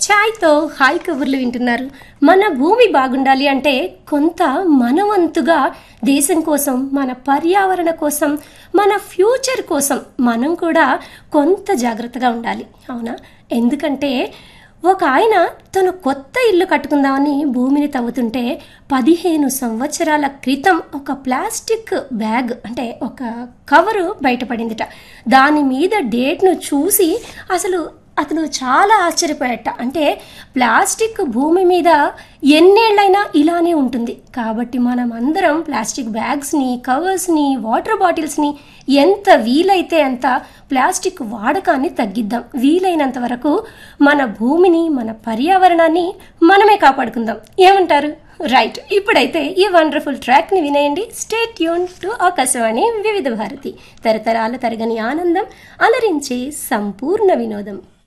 ఛాయ్తో hi కబుర్లు వింటున్నారు మన భూమి బాగుండాలి అంటే కొంత మనవంతుగా దేశం కోసం మన పర్యావరణ కోసం మన ఫ్యూచర్ కోసం మనం కూడా కొంత జాగ్రత్తగా ఉండాలి అవునా ఎందుకంటే ఒక ఆయన తను కొత్త ఇల్లు కట్టుకుందామని భూమిని తవ్వుతుంటే పదిహేను సంవత్సరాల క్రితం ఒక ప్లాస్టిక్ బ్యాగ్ అంటే ఒక కవరు బయటపడిందిట దాని మీద డేట్ను చూసి అసలు అతను చాలా ఆశ్చర్యపోయాట అంటే ప్లాస్టిక్ భూమి మీద ఎన్నేళ్ళైనా ఇలానే ఉంటుంది కాబట్టి మనం అందరం ప్లాస్టిక్ బ్యాగ్స్ని కవర్స్ని వాటర్ బాటిల్స్ని ఎంత వీలైతే అంత ప్లాస్టిక్ వాడకాన్ని తగ్గిద్దాం వీలైనంత వరకు మన భూమిని మన పర్యావరణాన్ని మనమే కాపాడుకుందాం ఏమంటారు రైట్ ఇప్పుడైతే ఈ వండర్ఫుల్ ట్రాక్ని వినేయండి stay tuned to Akashvani Vividh Bharati తరతరాల తరగని ఆనందం అలరించే సంపూర్ణ వినోదం